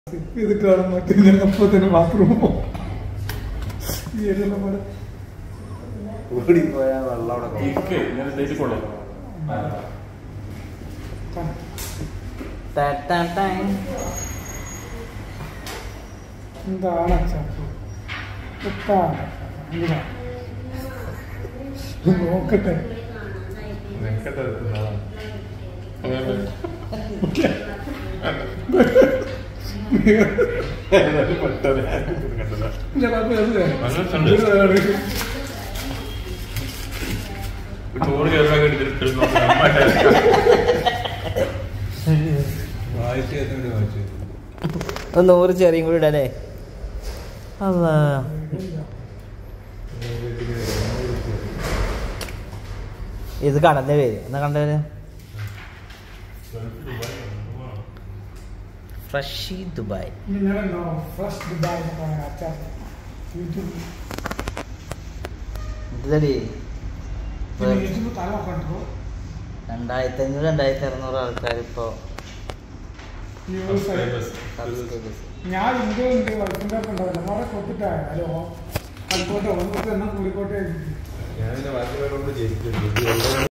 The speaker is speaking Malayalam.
സിപ്പ് ചെയ്ത് കാണുമ്പോൾ ഞാൻ അപ്പോൾ തന്നെ ബാത്റൂം പോകും ഈ ഏരിയയിലെ പോലെ ഓടിപ്പോയാ വെള്ളം അവിടെ കാണും. ഇരിക്ക്, ഞാൻ ഡേറ്റ് കൊള്ളേ എന്താണ് ചാപ്പ് എത്താണ് എന്താ നോക്കട്ടെ ഞാൻ അത് അല്ലേ? വന്നിട്ടുണ്ട്. ഒരു വേറെ. ചോറ് ചേർക്കാൻ എടുത്തിട്ട് വായിച്ച് കേൾക്കാൻ വേണ്ടി വായിച്ചു ഒന്ന് നൂറ് ചെറിയും കൂടി ഇടല്ലേ അല്ലാ ഇത് കടന്റെ പേര് എന്നാ കണ്ടവര് ഫ്രഷി ദുബായ് ഇനി ഞാനുണ്ടോ ഫസ്റ്റ് ദുബായ് എന്ന് പറയുന്ന അച്ചാർ യൂട്യൂബ് ഇതിലടി പിന്നെ യൂട്യൂബ് തല കണ്ടു രണ്ടായിരത്തി അഞ്ഞൂറ് രണ്ടായിരത്തി അറുന്നൂറ് ആൾക്കാർ ഇപ്പോ വ്യൂവേഴ്സ് subscribers. ഞാൻ ഇന്ത്യ ഉണ്ട് വൈഫിൻ്റെ ഒപ്പം ഉണ്ടാവില്ല കുറെ കൊത്തിട്ടായ ഹലോ ആയിക്കോട്ടെ ഒന്ന് എന്നാ കൂടിക്കോട്ടെ ഞാൻ പിന്നെ ബാക്കി പേരോട് ജയിച്ചിട്ടുണ്ട്